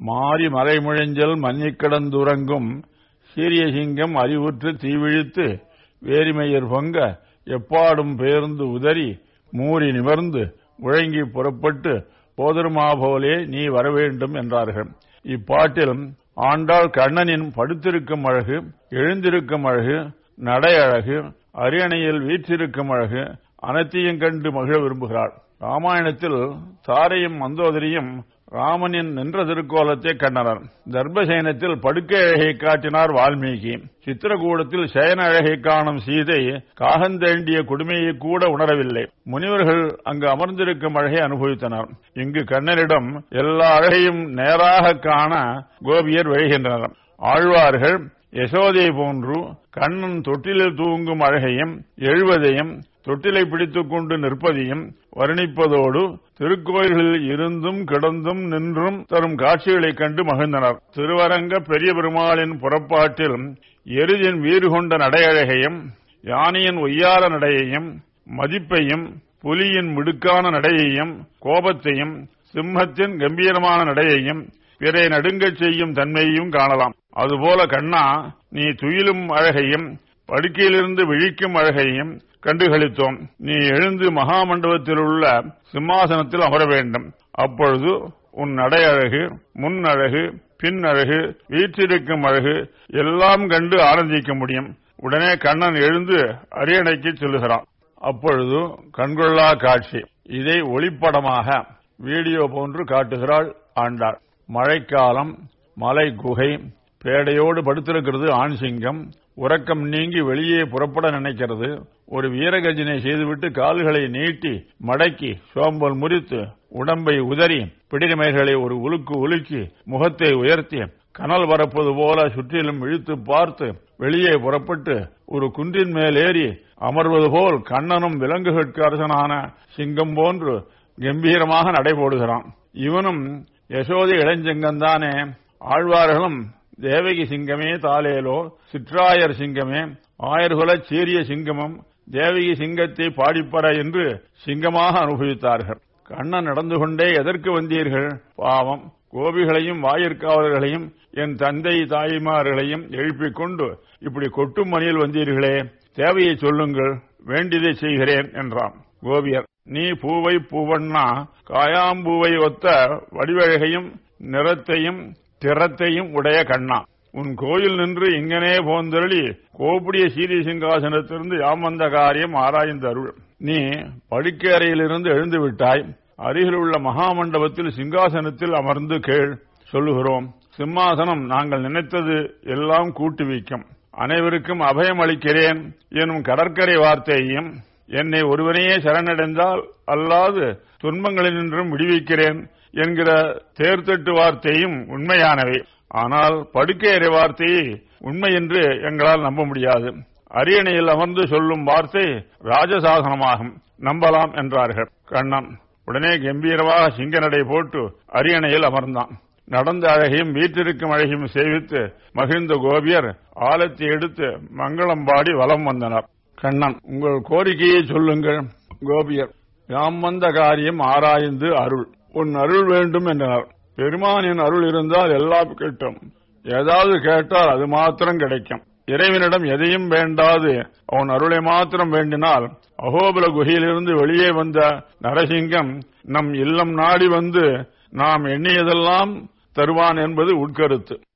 மாறி மறைமுழஞ்சல் மன்னிக் கிடந்துறங்கும் சீரிய சிங்கம் அறிவுற்று தீவிழித்து வேரிமையர் பொங்க எப்பாடும் பேர்ந்து உதறி மூறி நிமிர்ந்து முழங்கி புறப்பட்டு போதருமா போலே நீ வரவேண்டும் என்றார்கள் இப்பாட்டில் ஆண்டாள் கண்ணனின் படுத்திருக்கும் அழகு எழுந்திருக்கும் அழகு நடை அழகு அரியணையில் வீற்றிருக்கும் அழகு அனைத்தையும் கண்டு மகிழ விரும்புகிறாள் ராமாயணத்தில் தாரையும் மந்தோதரியும் ராமனின் நின்ற திருக்கோலத்தை கண்டனர் தர்பசேனத்தில் படுக்கை அழகை காட்டினார் வால்மீகி சித்திரகூடத்தில் சயன அழகை காணும் சீதை காகந்தேண்டிய கொடுமையை கூட உணரவில்லை முனிவர்கள் அங்கு அமர்ந்திருக்கும் அழகை அனுபவித்தனர் இங்கு கண்ணனிடம் எல்லா அழகையும் நேராக காண கோபியர் விழைகின்றனர் ஆழ்வார்கள் யசோதை போன்று கண்ணன் தொட்டிலில் தூங்கும் அழகையும் எழுவதையும் தொட்டிலை பிடித்துக் கொண்டு நிற்பதையும் வர்ணிப்பதோடு திருக்கோயில்களில் இருந்தும் கிடந்தும் நின்றும் தரும் காட்சிகளைக் கண்டு மகிழ்ந்தனர் திருவரங்க பெரிய பெருமாளின் புறப்பாட்டில் எருதின் வீறு கொண்ட நடையழகையும் யானையின் ஒய்யார நடையையும் மதிப்பையும் புலியின் மிடுக்கான நடையையும் கோபத்தையும் சிம்மத்தின் கம்பீரமான நடையையும் பிறை நடுங்கச் செய்யும் தன்மையையும் காணலாம் அதுபோல கண்ணா நீ துயிலும் அழகையும் படுக்கையிலிருந்து விழிக்கும் அழகையும் கண்டுகளித்தோம் நீ எழுந்து மகாமண்டபத்தில் உள்ள சிம்மாசனத்தில் அமர வேண்டும் அப்பொழுது உன் நடை அழகு முன் அழகு பின் அழகு வீற்றிருக்கும் அழகு எல்லாம் கண்டு ஆனந்திக்க முடியும் உடனே கண்ணன் எழுந்து அரியணைக்கு செல்லுகிறான் அப்பொழுது கண்கொள்ளா காட்சி இதை ஒளிப்படமாக வீடியோ போன்று காட்டுகிறாள் ஆண்டாள் மழைக்காலம் மலை குகை பேடையோடு படுத்திருக்கிறது ஆண் சிங்கம் உறக்கம் நீங்கி வெளியே புறப்பட நினைக்கிறது ஒரு வீரகஜனை செய்துவிட்டு கால்களை நீட்டி மடக்கி சோம்பல் முறித்து உடம்பை உதறி பிடிமைகளை ஒரு உலுக்கு உலுக்கி முகத்தை உயர்த்தி கனல் வரப்பது போல சுற்றிலும் இழுத்து பார்த்து வெளியே புறப்பட்டு ஒரு குன்றின் மேல் ஏறி அமர்வது போல் கண்ணனும் விலங்குகளுக்கு அரசனான சிங்கம் போன்று கம்பீரமாக நடைபோடுகிறான் இவனும் யசோதை இளஞ்சிங்கம்தானே ஆழ்வார்களும் தேவகி சிங்கமே தாலேலோ சிற்றாயர் சிங்கமே ஆயர்குல சீரிய சிங்கமும் தேவகி சிங்கத்தை பாடிப்பட என்று சிங்கமாக அனுபவித்தார்கள் கண்ணன் நடந்து கொண்டே எதற்கு வந்தீர்கள் பாவம் கோபிகளையும் வாயிற்காவலர்களையும் என் தந்தை தாய்மார்களையும் எழுப்பிக் கொண்டு இப்படி கொட்டும் மணியில் வந்தீர்களே தேவையை சொல்லுங்கள் வேண்டியதை செய்கிறேன் என்றான் கோபியர் நீ பூவை பூவண்ணா காயாம்பூவை ஒத்த வடிவழகையும் நிறத்தையும் திறத்தையும் உடைய கண்ணா உன் கோயில் நின்று இங்கனே போந்தருளி கோப்புடைய சீரி சிங்காசனத்திலிருந்து யாம் வந்த காரியம் ஆராய்ந்த அருள் நீ படுக்கை அறையிலிருந்து எழுந்து விட்டாய் அருகில் உள்ள மகாமண்டபத்தில் சிங்காசனத்தில் அமர்ந்து கேள் சொல்லுகிறோம் சிம்மாசனம் நாங்கள் நினைத்தது எல்லாம் கூட்டுவிக்கும் அனைவருக்கும் அபயம் அளிக்கிறேன் எனும் கடற்கரை வார்த்தையையும் என்னை ஒருவனையே சரணடைந்தால் அல்லாது துன்பங்களினின்றும் விடுவிக்கிறேன் என்கிற தேர்தட்டு வார்த்தையும் உண்மையானவை ஆனால் படுக்கை அறை வார்த்தையை உண்மை என்று எங்களால் நம்ப முடியாது அரியணையில் அமர்ந்து சொல்லும் வார்த்தை ராஜசாசனமாகும் நம்பலாம் என்றார்கள் கண்ணன் உடனே கம்பீரமாக சிங்க நடை போட்டு அரியணையில் அமர்ந்தான் நடந்த அழகையும் வீட்டிற்கும் அழகையும் சேவித்து மகிழ்ந்த கோபியர் ஆலத்தை எடுத்து மங்களம் பாடி வலம் வந்தனர் கண்ணன் உங்கள் கோரிக்கையை சொல்லுங்கள் கோபியர் யாம் வந்த காரியம் ஆராய்ந்து அருள் உன் அருள் வேண்டும் என்றனர் பெருமானின் அருள் இருந்தால் எல்லாம் கிட்டும் ஏதாவது கேட்டால் அது மாத்திரம் கிடைக்கும் இறைவனிடம் எதையும் வேண்டாது அவன் அருளை மாத்திரம் வேண்டினால் அகோபல குகையிலிருந்து வெளியே வந்த நரசிங்கம் நம் இல்லம் நாடி வந்து நாம் எண்ணியதெல்லாம் தருவான் என்பது உட்கருத்து